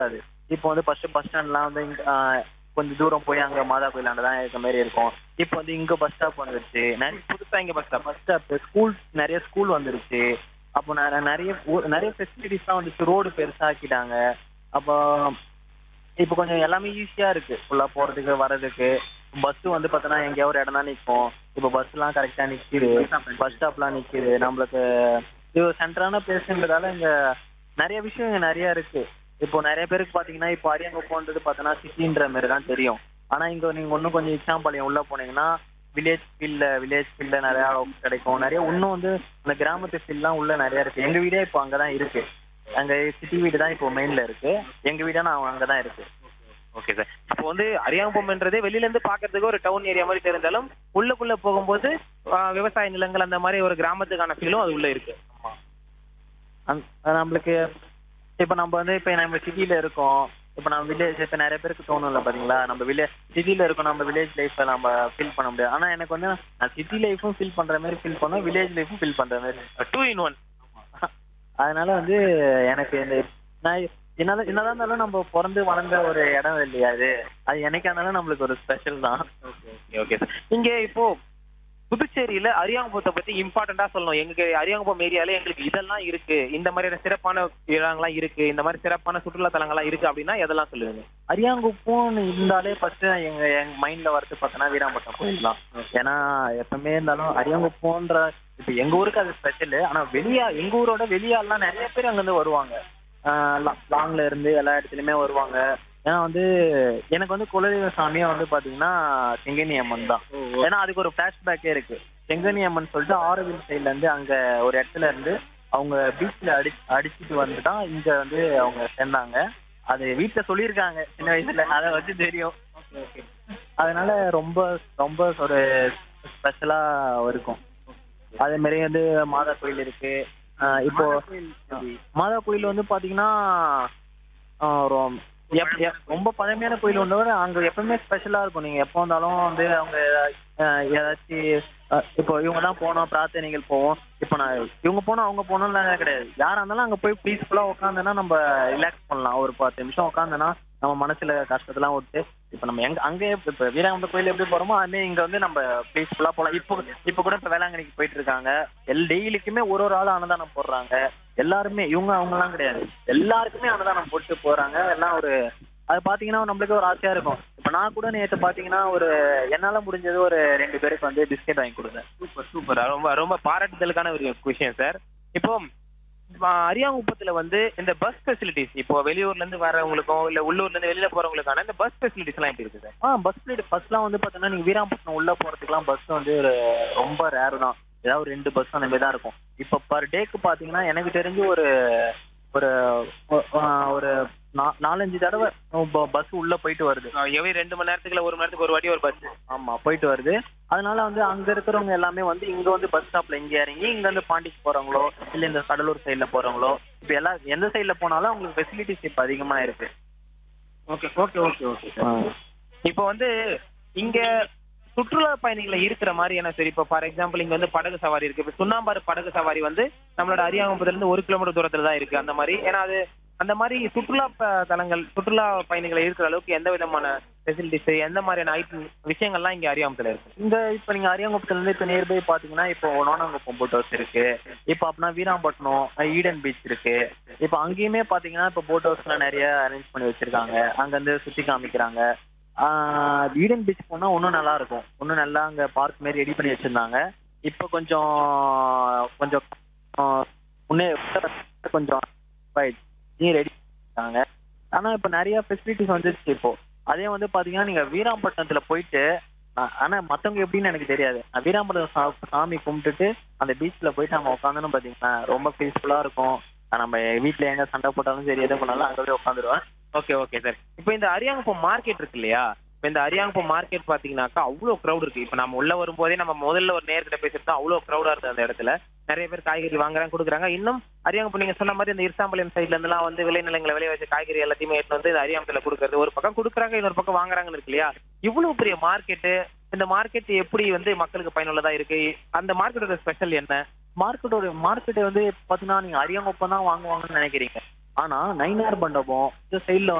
இருக்காது இப்போ வந்து ஃபர்ஸ்ட் பஸ் ஸ்டாண்ட்லாம் வந்து இங்க, ஆ, கொஞ்சம் தூரம் போய் அங்க மாதா கோயிலாண்ட தான் இருக்க மாதிரி இருக்கும் இப்போ வந்து இங்க பஸ் ஸ்டாப் வந்துருச்சு நிறைய புதுசா இங்க bus stop bus stop school நிறைய ஸ்கூல் வந்துருச்சு அப்போ நெ- நிறைய ஊ- நிறைய ஃபெசிலிட்டிஸ்லாம் வந்துச்சு ரோடு பெருசாக்கிட்டாங்க அப்போ இப்போ கொஞ்சம் எல்லாமே ஈஸியா இருக்கு ஃபுல்லா போறதுக்கு வர்றதுக்கு பஸ் வந்து பார்த்தோன்னா எங்கேயோ ஒரு இடம் தான் நிற்கும் இப்போ பஸ்லாம் கரெக்டா நிக்குது பஸ் ஸ்டாப்லாம் நிக்குது நம்மளுக்கு இது சென்டரான பிளேஸ்ன்றதால இங்க நிறைய விஷயம் இங்க நிறைய இருக்கு இப்போ நிறைய பேருக்கு பாத்தீங்கன்னா இப்போ அரியங்குப்பம்ன்றது பார்த்தோன்னா சிட்டின்ற மாதிரி தான் தெரியும் ஆனா இங்க நீங்க இன்னும் கொஞ்சம் இச்சாம்பாளையம் உள்ள போனீங்கன்னா வில்லேஜ் ஃபீல்ட்ல வில்லேஜ் ஃபீல்ட்ல நிறைய கிடைக்கும் நிறைய இன்னும் வந்து அந்த கிராமத்து ஃபீல்ட்லாம் உள்ள நிறைய இருக்கு எங்க வீடே இப்போ அங்கதான் இருக்கு அங்க சிட்டி வீடு தான் இப்போ மெயின்ல இருக்கு எங்க வீடா நான் அங்கதான் இருக்கு ஓகே சார் இப்போ வந்து அரியாங்குப்பம்ன்றதே வெளியில இருந்து பாக்குறதுக்கு ஒரு டவுன் ஏரியா மாதிரி தெரிந்தாலும் உள்ளுக்குள்ள போகும்போது ஆ, விவசாய நிலங்கள் அந்த மாதிரி ஒரு கிராமத்துக்கான ஃபீலும் அது உள்ள இருக்கு அந்- அது நம்மளுக்கு இப்போ நம்ம வந்து இப்போ நம்ம சிட்டில இருக்கோம் இப்போ நம்ம வில்லேஜ் இப்போ நிறைய பேருக்கு தோணும்ல பாத்தீங்களா நம்ம வில்லேஜ் சிட்டில இருக்கோம் நம்ம வில்லேஜ் லைஃப்பை நம்ம ஃபீல் பண்ண முடியாது ஆனா எனக்கு வந்து நான் சிட்டி லைஃப்பும் ஃபீல் பண்ற மாதிரி ஃபீல் பண்ணுவேன் வில்லேஜ் லைஃப்பும் ஃபீல் பண்ற மாதிரி டூ இன் ஒன் அதனால வந்து எனக்கு இந்த நான் என்னதான் என்னதான் இருந்தாலும் நம்ம பிறந்து வளர்ந்த ஒரு இடம் இல்லையா அது அது என்னைக்கா இருந்தாலும் நம்மளுக்கு ஒரு ஸ்பெஷல் தான் ஓகே சார் இங்க இப்போ புதுச்சேரியில அரியாங்குப்பத்தை பத்தி இம்பார்ட்டண்டா சொல்லணும் எங்க அரியாங்குப்பம் ஏரியால எங்களுக்கு இதெல்லாம் இருக்கு இந்த மாதிரியான சிறப்பான இடங்கள்லாம் இருக்கு இந்த மாதிரி சிறப்பான சுற்றுலா தலங்கள்லாம் இருக்கு அப்படின்னா எதெல்லாம் சொல்லுவீங்க அரியாங்குப்பம்னு இருந்தாலே ஃபர்ஸ்ட் எங்க எங்க மைண்ட்ல வரது பார்த்தோன்னா வீராம்பட்டினம் கோயில் தான் ஏன்னா எப்பவுமே இருந்தாலும் அரியாங்குப்பம்ன்ற இப்ப எங்க ஊருக்கு அது ஸ்பெஷல் ஆனா வெளியா எங்க ஊரோட வெளியாலாம் நிறைய பேர் அங்க இருந்து வருவாங்க லாங்ல இருந்து எல்லா இடத்துலயுமே வருவாங்க ஏன்னா வந்து எனக்கு வந்து குலதெய்வ சாமியே வந்து பாத்தீங்கன்னா செங்கனி அம்மன் தான் ஏன்னா அதுக்கு ஒரு ஃபிளாஷ்பேக்கே இருக்கு செங்கனி அம்மன் சொல்லிட்டு ஆரோவில் சைட்ல இருந்து அங்க ஒரு இடத்துல இருந்து அவங்க பீச்ல அடி அடிச்சுட்டு வந்து தான் இங்க வந்து அவங்க சேர்ந்தாங்க அது வீட்டுல சொல்லியிருக்காங்க சின்ன வயசுல அதை வச்சு தெரியும் அதனால ரொம்ப ரொம்ப ஒரு ஸ்பெஷலா இருக்கும் அதே மாதிரி வந்து மாதா கோயில் இருக்கு ஆஹ் இப்போ மாதா கோயில் வந்து பாத்தீங்கன்னா ஆஹ் ரொ- எப்- எப்- ரொம்ப பழமையான கோயில் ஒன்று அங்க எப்பவுமே ஸ்பெஷலா இருக்கும் நீங்க எப்போ வந்தாலும் வந்து அவங்க ஆஹ் ஏதாச்சும் ஆஹ் இப்போ இவங்க தான் போனோம் பிரார்த்தனைகள் போவோம் இப்போ நான் இவங்க போனோம் அவங்க போனோம்லாம் கிடையாது யாரா இருந்தாலும் அங்க போய் பீஸ்ஃபுல்லா உட்காந்தோன்னா நம்ம ரிலாக்ஸ் பண்ணலாம் ஒரு பத்து நிமிஷம் உட்காந்தோன்னா நம்ம மனசுல கஷ்டத்தெல்லாம் விட்டு இப்போ நம்ம எங்க அங்கே இப்போ வீராங்கந்த கோயில் எப்படி போறோமோ அதுமாதிரி இங்க வந்து நம்ம பீஸ்ஃபுல்லா போகலாம் இப்போ இப்போ கூட இப்போ வேளாங்கண்ணிக்கு போயிட்டு இருக்காங்க எல் டெய்லிக்குமே ஒரு ஒரு ஆள் அன்னதானம் போடுறாங்க எல்லாருமே இவங்க அவங்கலாம் கிடையாது எல்லாருக்குமே அன்னதானம் போட்டு போறாங்க எல்லாம் ஒரு அது பாத்தீங்கன்னா நம்மளுக்கு ஒரு ஆசையா இருக்கும் இப்ப நான் கூட நேத்து பாத்தீங்கன்னா ஒரு என்னால முடிஞ்சது ஒரு ரெண்டு பேருக்கு வந்து பிஸ்கெட் வாங்கி கொடுத்தேன் சூப்பர் சூப்பர் ரொம்ப ரொம்ப பாராட்டுதலுக்கான ஒரு விஷயம் சார் இப்போ ஆ, அரியாங்குப்பத்துல வந்து இந்த பஸ் ஃபெசிலிட்டிஸ் இப்போ வெளியூர்ல இருந்து வரவங்களுக்கும் இல்ல உள்ளூர்ல இருந்து வெளியில போறவங்களுக்கான இந்த பஸ் ஃபெசிலிட்டிஸ் எல்லாம் எப்படி இருக்கு சார் ஆ பஸ் ஃபீல்டு ஃபர்ஸ்ட்லாம் வந்து பாத்தீங்கன்னா நீங்க வீராம்பட்டினம் உள்ள போறதுக்குலாம் பஸ் வந்து ஒரு ரொம்ப ரேர் தான் ஏதாவது ஒரு ரெண்டு பஸ் அந்த மாதிரி தான் இருக்கும் இப்போ பர் டேக்கு பாத்தீங்கன்னா எனக்கு தெரிஞ்சு ஒரு ஒரு ஒ- ஆ, ஒரு நா- நாலஞ்சு தடவை பஸ் உள்ள போயிட்டு வருது எவ்வளவு ரெண்டு மணி நேரத்துக்கு இல்ல ஒரு மணி நேரத்துக்கு ஒரு வாட்டி ஒரு பஸ் ஆமா போயிட்டு வருது அதனால வந்து அங்க இருக்கிறவங்க எல்லாமே வந்து இங்க வந்து பஸ் ஸ்டாப்ல இங்க இறங்கி இங்க வந்து பாண்டிக்கு போறவங்களோ இல்ல இந்த கடலூர் சைடுல போறவங்களோ இப்ப எல்லா எந்த சைடுல போனாலும் அவங்களுக்கு ஃபெசிலிட்டிஸ் இப்ப அதிகமா இருக்கு ஓகே ஓகே ஓகே ஓகே இப்போ வந்து இங்க சுற்றுலா பயணிகளை இருக்கிற மாதிரியான சரி இப்போ ஃபார் எக்ஸாம்பிள் இங்க வந்து படகு சவாரி இருக்கு இப்போ சுண்ணாம்பாறு படகு சவாரி வந்து நம்மளோட அரியாங்குப்பத்துல இருந்து ஒரு கிலோமீட்டர் தூரத்துல தான் இருக்கு அந்த மாதிரி ஏன்னா அது அந்த மாதிரி சுற்றுலா ப- தலங்கள் சுற்றுலா பயணிகளை இருக்கிற அளவுக்கு எந்த விதமான ஃபெசிலிட்டிஸ் எந்த மாதிரியான ஐட்டம் விஷயங்கள்லாம் இங்க அரியாங்குப்பத்துல இருக்கு இந்த இப்ப நீங்க அரியாங்குப்பத்துல இருந்து இப்ப நியர்பை பாத்தீங்கன்னா இப்போ நோனாங்குப்பம் போட் ஹவுஸ் இருக்கு இப்ப அப்படின்னா வீராம்பட்டினம் அஹ் ஈடன் பீச் இருக்கு இப்ப அங்கேயுமே பாத்தீங்கன்னா இப்ப போட் ஹவுஸ்லாம் நிறைய அரேஞ்ச் பண்ணி வச்சிருக்காங்க அங்க இருந்து சுத்தி காமிக்கிறாங்க ஆஹ் ஈடன் பீச் போனா இன்னும் நல்லா இருக்கும் இன்னும் நல்லா அங்க பார்க் மாதிரி ரெடி பண்ணி வச்சிருந்தாங்க இப்ப கொஞ்சம் கொஞ்சம் ஆஹ் முன்னே கொஞ்சம் ரெடி பண்ணிருக்காங்க ஆனா இப்ப நிறைய ஃபெசிலிட்டிஸ் வந்துருச்சு இப்போ அதே வந்து பாத்தீங்கன்னா நீங்க வீராம்பட்டினத்துல போயிட்டு ஆ- ஆனா மத்தவங்க எப்படின்னு எனக்கு தெரியாது நான் வீராம்பட்டினம் சா- சாமி கும்பிட்டுட்டு அந்த பீச்ல போயிட்டு நம்ம உட்காந்தோன்னு பாத்தீங்கன்னா ரொம்ப பீஸ்ஃபுல்லா இருக்கும் ஆ, நம்ம வீட்ல எங்க சண்டை போட்டாலும் சரி எது பண்ணாலும் அங்க போய் உட்காந்துருவேன் ஓகே ஓகே சார் இப்போ இந்த அரியாங்குப்பம் மார்க்கெட் இருக்கு இல்லையா இப்போ இந்த அரியாங்குப்பம் மார்க்கெட் பாத்தீங்கன்னாக்கா அவ்வளோ க்ரௌட் இருக்கு இப்போ நம்ம உள்ள வரும்போதே நம்ம முதல்ல ஒரு நேர்கிட்ட பேசிட்டு அவ்வளோ க்ரௌடா இருக்கு அந்த இடத்துல நிறைய பேர் காய்கறி வாங்குறாங்க கொடுக்குறாங்க இன்னும் அரியாங்குப்பம் நீங்க சொன்ன மாதிரி இந்த இருசாம்பாளையம் சைட்ல இருந்துலாம் வந்து விளைநிலங்களை விளைய வச்ச காய்கறி எல்லாத்தையுமே எடுத்து வந்து இந்த அரியாம்பத்துல கொடுக்கறது ஒரு பக்கம் கொடுக்குறாங்க இன்னொரு பக்கம் வாங்குறாங்கன்னு இருக்கு இல்லையா இவ்வளவு பெரிய மார்க்கெட்டு இந்த மார்க்கெட் எப்படி வந்து மக்களுக்கு பயனுள்ளதா இருக்கு அந்த மார்க்கெட்டோட ஸ்பெஷல் என்ன மார்க்கெட்டோட மார்க்கெட் வந்து பாத்தீங்கன்னா நீங்க அரியங்குப்பம் தான் வாங்குவாங்கன்னு நினைக்கிறீங்க ஆனா நைனார் மண்டபம் இந்த சைடுல